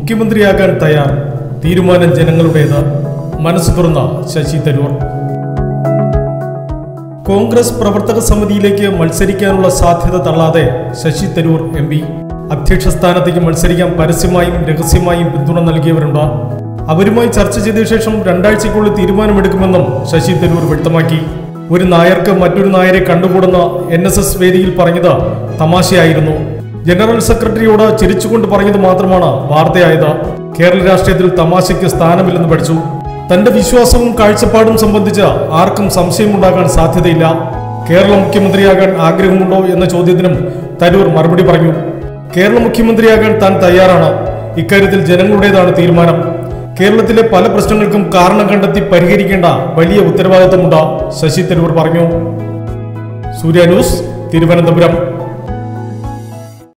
മുഖ്യമന്ത്രിയാകാൻ തയ്യാർ തീരുമാനം ജനങ്ങളുടേത് മനസ്സ് തുറന്ന ശശി തരൂർ കോൺഗ്രസ് പ്രവർത്തക സമിതിയിലേക്ക് മത്സരിക്കാനുള്ള സാധ്യത തള്ളാതെ ശശി തരൂർ എം പി അധ്യക്ഷ സ്ഥാനത്തേക്ക് മത്സരിക്കാൻ പരസ്യമായും രഹസ്യമായും പിന്തുണ നൽകിയവരുണ്ട് അവരുമായി ചർച്ച ചെയ്ത ശേഷം രണ്ടാഴ്ചയ്ക്കുള്ളിൽ തീരുമാനമെടുക്കുമെന്നും ശശി തരൂർ വ്യക്തമാക്കി ഒരു നായർക്ക് മറ്റൊരു നായരെ കണ്ടുകൂടുന്ന എൻ എസ് എസ് വേദിയിൽ പറഞ്ഞത് തമാശയായിരുന്നു ജനറൽ സെക്രട്ടറിയോട് ചിരിച്ചുകൊണ്ട് പറഞ്ഞത് മാത്രമാണ് വാർത്തയായത് കേരള രാഷ്ട്രീയത്തിൽ തമാശയ്ക്ക് സ്ഥാനമില്ലെന്ന് പഠിച്ചു തന്റെ വിശ്വാസവും കാഴ്ചപ്പാടും സംബന്ധിച്ച് ആർക്കും സംശയമുണ്ടാകാൻ സാധ്യതയില്ല കേരള മുഖ്യമന്ത്രിയാകാൻ ആഗ്രഹമുണ്ടോ എന്ന ചോദ്യത്തിനും തരൂർ മറുപടി പറഞ്ഞു കേരള മുഖ്യമന്ത്രിയാകാൻ താൻ തയ്യാറാണ് ഇക്കാര്യത്തിൽ ജനങ്ങളുടേതാണ് തീരുമാനം കേരളത്തിലെ പല പ്രശ്നങ്ങൾക്കും കാരണം കണ്ടെത്തി പരിഹരിക്കേണ്ട വലിയ ഉത്തരവാദിത്തമുണ്ട് ശശി തരൂർ പറഞ്ഞു സൂര്യ ന്യൂസ് തിരുവനന്തപുരം